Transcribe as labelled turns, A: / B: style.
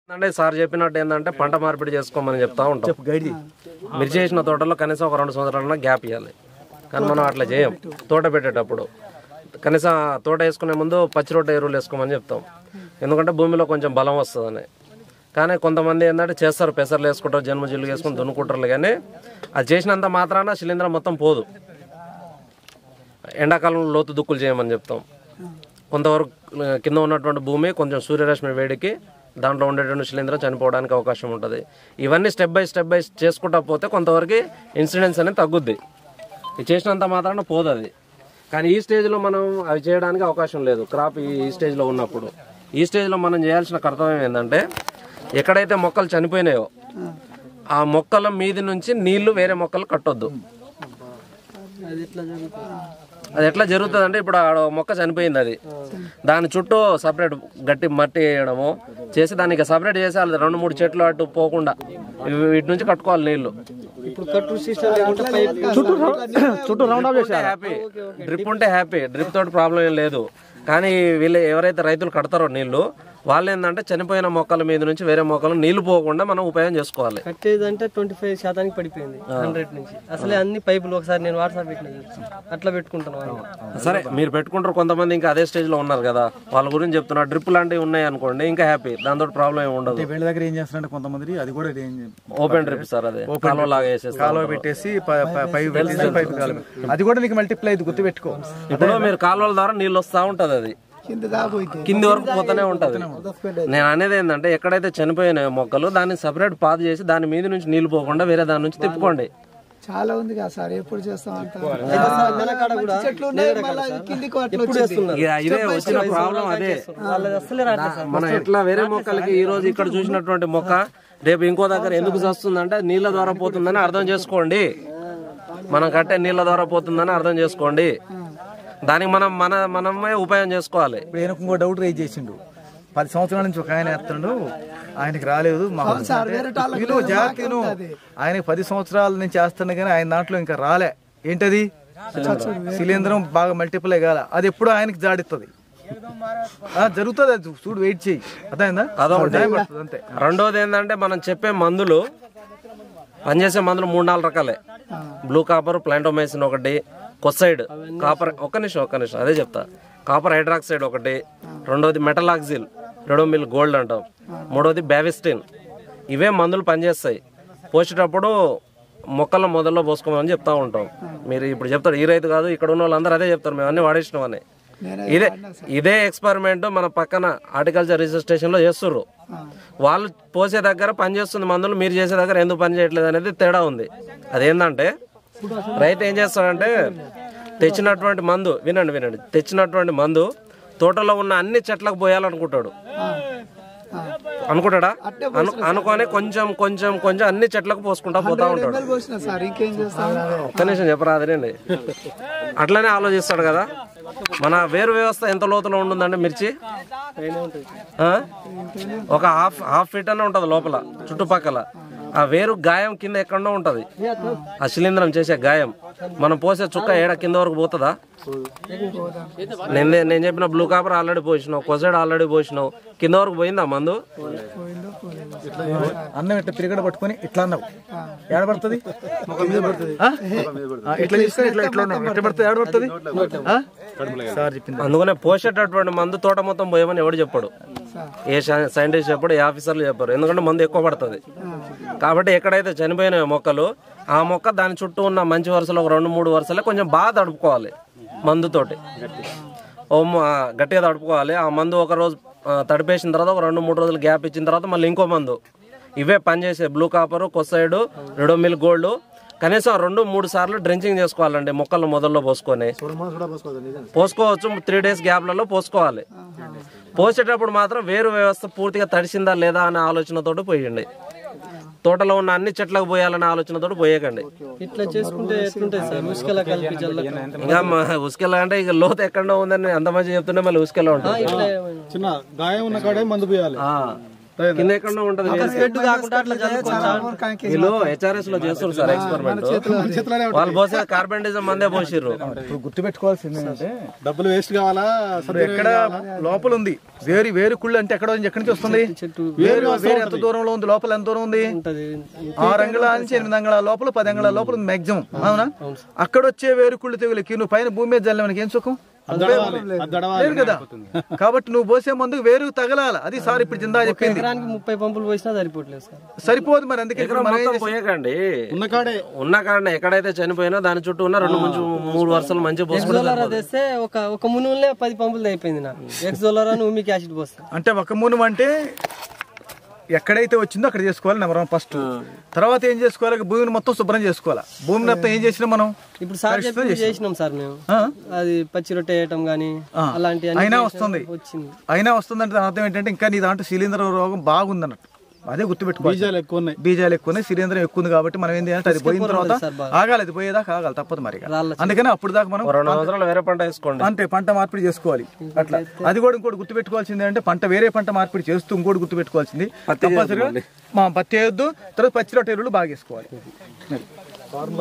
A: అంటే సార్ చెప్పినట్టు ఏంటంటే పంట మార్పిడి చేసుకోమని చెప్తా ఉంటాం
B: గైడ్
A: మిర్చి చేసిన తోటలో కనీసం ఒక రెండు సంవత్సరాలన్నా గ్యాప్ ఇవ్వాలి కానీ మనం అట్లా చేయం తోట పెట్టేటప్పుడు కనీసం ఆ తోట వేసుకునే ముందు పచ్చి రొట్టె ఎరువులు వేసుకోమని చెప్తాం ఎందుకంటే భూమిలో కొంచెం బలం వస్తుందని కానీ కొంతమంది ఏంటంటే చేస్తారు పెసర్లు వేసుకుంటారు జన్మ జిల్లు వేసుకుని దున్నుకుంటారు కానీ అది చేసినంత మాత్రాన శిలీంధ్రం మొత్తం పోదు ఎండాకాలంలో లోతు దుక్కులు చేయమని చెప్తాం కొంతవరకు ఆ, కింద ఉన్నటువంటి భూమి కొంచెం సూర్యరశ్మి వేడికి దాంట్లో ఉండేటువంటి శిలీంధ్రం చనిపోవడానికి అవకాశం ఉంటుంది ఇవన్నీ స్టెప్ బై స్టెప్ బై చేసుకుంటా పోతే కొంతవరకు ఇన్సిడెన్స్ అనేది తగ్గుద్ది ఇది చేసినంత మాత్రాన పోదు అది కానీ ఈ స్టేజ్లో మనం అవి చేయడానికి అవకాశం లేదు క్రాప్ ఈ ఈ స్టేజ్లో ఉన్నప్పుడు ఈ స్టేజ్లో మనం చేయాల్సిన కర్తవ్యం ఏంటంటే ఎక్కడైతే మొక్కలు చనిపోయినాయో ఆ మొక్కల మీది నుంచి నీళ్లు వేరే మొక్కలు కట్టొద్దు
C: అది ఎట్లా జరుగుతుంది
A: అది ఎట్లా జరుగుతుంది అంటే ఇప్పుడు ఆడ మొక్క చనిపోయింది అది దాని చుట్టూ సపరేట్ గట్టి మట్టి వేయడము చేసి దానికి సపరేట్ చేసేయాలి రెండు మూడు చెట్లు అటు పోకుండా ఇవి- వీటి నుంచి కట్టుకోవాలి నీళ్లు
C: ఇప్పుడు కట్టు సిస్టమ్ లేకుంటే పైప్
B: చుట్టూ రౌండ్ ఆఫ్ చేసి
A: హ్యాపీ డ్రిప్ ఉంటే హ్యాపీ డ్రిప్ తోటి ప్రాబ్లం ఏం లేదు కానీ వీళ్ళు ఎవరైతే రైతులు కడతారో నీళ్లు వాళ్ళు ఏంటంటే చనిపోయిన మొక్కల మీద నుంచి వేరే మొక్కలు నీళ్లు పోకుండా మనం ఉపయోగం చేసుకోవాలి
C: కట్టేదంటే ట్వంటీ ఫైవ్ శాతానికి పడిపోయింది హండ్రెడ్ నుంచి అసలే అన్ని పైపులు ఒకసారి నేను వాట్సాప్ పెట్టిన అట్లా పెట్టుకుంటాను వాళ్ళు
A: సరే మీరు పెట్టుకుంటారు కొంతమంది ఇంకా అదే స్టేజ్ లో ఉన్నారు కదా వాళ్ళ గురించి చెప్తున్నా డ్రిప్ లాంటివి ఉన్నాయి అనుకోండి ఇంకా హ్యాపీ దాంతో ప్రాబ్లం ఏమి ఉండదు
B: వీళ్ళ దగ్గర ఏం చేస్తున్నారంటే కొంతమంది అది కూడా ఏం
A: ఓపెన్ డ్రిప్ సార్ అదే కాలువ లాగా వేసేస్తారు
B: కాలువ పెట్టేసి ప- ప- పైపు పెట్టేసి పైపు కాలువ అది కూడా నీకు మల్టిప్లై అయింది గుర్తు పెట్టుకో
A: ఇప్పుడు మీరు కాలువల ద్వారా నీళ్ళు వస్తా ఉంటది అది కింది వరకు పోతూనే ఉంటది నేను అనేది ఏంటంటే ఎక్కడైతే చనిపోయిన మొక్కలు దాన్ని సపరేట్ పాత చేసి దాని మీద నుంచి నీళ్లు పోకుండా వేరే దాని నుంచి తిప్పుకోండి
D: చాలా ఉంది కదా సార్ ఎప్పుడు చేస్తాం అంత
C: నెలకాడ కూడా
D: చెట్లు ఉన్నాయి మళ్ళీ కిందికి అట్లా వచ్చింది.
A: ఇక ఇదే వచ్చిన ప్రాబ్లం అదే
C: వాళ్ళది అసలే రాట్లేదు సార్
A: మనం ఎట్లా వేరే మొక్కలకి ఈ రోజు ఇక్కడ చూసినటువంటి మొక్క రేపు ఇంకో దగ్గర ఎందుకు వస్తుందంటే నీళ్ళ ద్వారా పోతుందని అర్థం చేసుకోండి మనం కట్టే నీళ్ళ ద్వారా పోతుందని అర్థం చేసుకోండి దానికి మనం మన మనమే ఉపయోగం చేసుకోవాలి
B: ఇప్పుడు ఈయనకు ఇంకో డౌట్ రేజ్ చేసిండు పది సంవత్సరాల నుంచి ఒక ఆయన ఎత్తుండు ఆయనకి రాలేదు మాకు విను, జాగ్రత్త విను. ఆయనకి పది సంవత్సరాల నుంచి చేస్తున్నా కానీ ఆయన దాంట్లో ఇంకా రాలే ఏంటది శిలీంద్రం బాగా మల్టిపుల్ కాల అది ఎప్పుడు ఆయనకి జాడిస్తుంది జరుగుతుంది అది చూడు వెయిట్ చేయి అర్థమైందా
A: అదొకటి.
B: టైం పడుతుంది అంతే
A: రెండోది ఏంటంటే మనం చెప్పే మందులు పనిచేసే మందులు మూడు నాలుగు రకాలే బ్లూ కాపర్ ప్లాంటోమైసిన్ ఒకటి కొసైడ్ కాపర్ ఒక్క నిమిషం ఒక్క నిమిషం అదే చెప్తా కాపర్ హైడ్రాక్సైడ్ ఒకటి రెండోది మెటలాక్సిల్ రెడోమిల్ గోల్డ్ అంటాం మూడోది బ్యావిస్టిన్ ఇవే మందులు పనిచేస్తాయి పోసేటప్పుడు మొక్కల మొదల్లో పోసుకోమని చెప్తా ఉంటాం మీరు ఇప్పుడు చెప్తారు ఈ రైతు కాదు ఇక్కడ ఉన్న వాళ్ళందరూ అదే చెప్తారు మేము అన్ని వాడేసినాం అని ఇదే ఇదే ఎక్స్పెరిమెంట్ మన పక్కన హార్టికల్చర్ రీసెర్చ్ స్టేషన్ లో చేస్తుర్రు వాళ్ళు పోసే దగ్గర పని చేస్తుంది మందులు మీరు చేసే దగ్గర ఎందుకు పని చేయట్లేదు అనేది తేడా ఉంది అదేంటంటే రైతు ఏం చేస్తాడంటే తెచ్చినటువంటి మందు వినండి వినండి తెచ్చినటువంటి మందు తోటలో ఉన్న అన్ని చెట్లకు పోయాలనుకుంటాడు అనుకుంటాడా అను అనుకొని కొంచెం కొంచెం కొంచెం అన్ని చెట్లకు పోసుకుంటా పోతా ఉంటాడు
D: ఎంఎల్ పోసిన సార్ ఇంకేం చేస్తాం
A: ఒక్క నిమిషం చెప్పరాదండి అట్లనే ఆలోచిస్తాడు కదా మన వేరు వ్యవస్థ ఎంత లోతులో ఉంటుందండి మిర్చి ఆ? ఒక హాఫ్ హాఫ్ ఫీట్ అన్న ఉంటుంది లోపల చుట్టుపక్కల ఆ వేరు గాయం కింద ఎక్కడో ఉంటది ఆ శిలీంద్రం చేసే గాయం మనం పోసే చుక్క ఏడ కింద వరకు పోతుందా నేను నేను చెప్పిన బ్లూ కాపర్ ఆల్రెడీ పోసినావు కొసైడ్ ఆల్రెడీ పోసినావు కింద వరకు పోయిందా మందు
B: అన్నం ఇట్లా పిరిగడ పట్టుకొని ఇట్లా అన్నావు ఏడ పడుతుంది ఆ? ఆ, ఇట్లా తీసుకొని ఇట్లా ఇట్లా అన్నావు ఎట్లా పడుతుంది ఏడ పడుతుంది ఆ? సార్ చెప్పింది
A: అందుకనే పోసేటటువంటి మందు తోట మొత్తం పోయమని ఎవడు చెప్పాడు ఏ సై- సైంటిస్ట్ చెప్పాడు ఏ ఆఫీసర్లు చెప్పారు ఎందుకంటే మందు ఎక్కువ పడుతుంది కాబట్టి ఎక్కడైతే చనిపోయిన మొక్కలు ఆ మొక్క దాని చుట్టూ ఉన్న మంచి వరుసలు ఒక రెండు మూడు వరుసలే కొంచెం బాగా తడుపుకోవాలి మందుతోటి ఓ మ- గట్టిగా తడుపుకోవాలి ఆ మందు ఒక రోజు ఆ, తడిపేసిన తర్వాత ఒక రెండు మూడు రోజులు గ్యాప్ ఇచ్చిన తర్వాత మళ్ళీ ఇంకో మందు ఇవే పనిచేసే blue copper Kocide Ridomil gold కనీసం రెండు మూడు సార్లు డ్రెంచింగ్ చేసుకోవాలండి మొక్కలు మొదల్లో పోసుకొని పోసుకోవచ్చు త్రీ డేస్ గ్యాప్లలో పోసుకోవాలి పోసేటప్పుడు మాత్రం వేరు వ్యవస్థ పూర్తిగా తడిసిందా లేదా అనే ఆలోచనతోటి పోయండి తోటలో ఉన్న అన్ని చెట్లకు పోయాలనే ఆలోచనతోటి పోయకండి
C: ఇట్లా చేసుకుంటే ఎట్లుంటుంది సార్ ఉసుకలా కలిపి జల్లకు
A: ఇంకా ఉసుకెళ్ళ అంటే ఇక లోతు ఎక్కడో ఉందని అంత మంచి చెప్తుంటే మళ్ళీ ఉసుకెళ్ళ ఉంటుంది
C: ఇట్లా
E: చిన్న గాయం ఉన్న కాడే మందు పోయాలి
A: ఆ. కింద ఎక్కడ ఉంటది వేసి.
C: బెడ్ కాకుండా అట్లా చల్లుకోవచ్చు
A: వీళ్ళు హెచ్ఆర్ఎస్ లో చేస్తారు సార్ ఎక్స్పెరిమెంట్ వాళ్ళు పోసే కార్బన్ డైజం మందే పోసిర్రు
B: ఇప్పుడు గుర్తుపెట్టుకోవాల్సింది ఏంటంటే
E: డబ్బులు వేస్ట్ కావాలా
B: ఇప్పుడు ఎక్కడ లోపల ఉంది వేరు వేరు కుళ్ళు అంటే ఎక్కడ ఎక్కడి నుంచి వస్తుంది వేరు వేరు ఎంత దూరంలో ఉంది లోపల ఎంత దూరం ఉంది
C: ఉంటది
B: ఆరు అంగుళాల నుంచి ఎనిమిది అంగుళాల లోపల పది అంగుళాల లోపల ఉంది మాక్సిమం అవునా అక్కడ వచ్చే వేరు కుళ్ళు తెగులకి నువ్వు పైన భూమి మీద జల్లమనికి ఏం సుఖం లేదు కదా కాబట్టి నువ్వు పోసే ముందు వేరు తగలాల అది సార్ ఇప్పుడు జిందా చెప్పింది
C: ఎకరానికి ముప్పై పంపులు పోసినా సరిపోవట్లేదు సార్
B: సరిపోదు మరి అందుకే ఇప్పుడు మనం ఏం
A: మొత్తం పోయకండి
E: ఉన్న కాడే
A: ఉన్న కాడనే ఎక్కడైతే చనిపోయినా దాని చుట్టూ ఉన్న రెండు మంచి మూడు వరుసలు మంచిగా పోసుకుంటే
C: ఎక్సోలరా తెస్తే ఒక ఒక మునులే పది పంపులు అయిపోయింది నా ఎక్సోలరా అని ఉమిక్ యాసిడ్ పోస్తా
B: అంటే ఒక మూనం అంటే ఎక్కడైతే వచ్చిందో అక్కడ చేసుకోవాలి నెంబర్ వన్ ఫస్ట్ తర్వాత ఏం చేసుకోవాలి భూమిని మొత్తం శుభ్రం చేసుకోవాలి భూమిని మొత్తం ఏం చేసినా మనం
C: ఇప్పుడు సార్ చెప్పి చేసినాం సార్ మేము
B: ఆ?
C: అది పచ్చి రొట్టె వేయటం గానీ అలాంటి
B: అయినా వస్తుంది
C: వచ్చింది
B: అయినా వస్తుందంటే దాని అర్థం ఏంటంటే ఇంకా నీ దాంట్లో శిలీంధ్ర రోగం బాగుంది అన్నట్టు అదే గుర్తుపెట్టుకోవాలి
E: బీజాలు ఎక్కువ ఉన్నాయి
B: బీజాలు ఎక్కువ ఉన్నాయి శిలీంధ్రం ఎక్కువ ఉంది కాబట్టి మనం ఏం చేయాలంటే అది పోయిన తర్వాత ఆగాలి అది పోయేదాకా ఆగాలి తప్పదు మరి ఇక. అందుకని అప్పుడు దాకా మనం
A: రెండు సంవత్సరాలు వేరే పంట వేసుకోండి
B: అంతే పంట మార్పిడి చేసుకోవాలి అట్లా అది కూడా ఇంకోటి గుర్తుపెట్టుకోవాల్సింది అంటే పంట వేరే పంట మార్పిడి చేస్తూ ఇంకోటి గుర్తుపెట్టుకోవాల్సింది కంపల్సరిగా మా పత్తి వేయొద్దు తర్వాత పచ్చి రొట్టెలు బాగా వేసుకోవాలి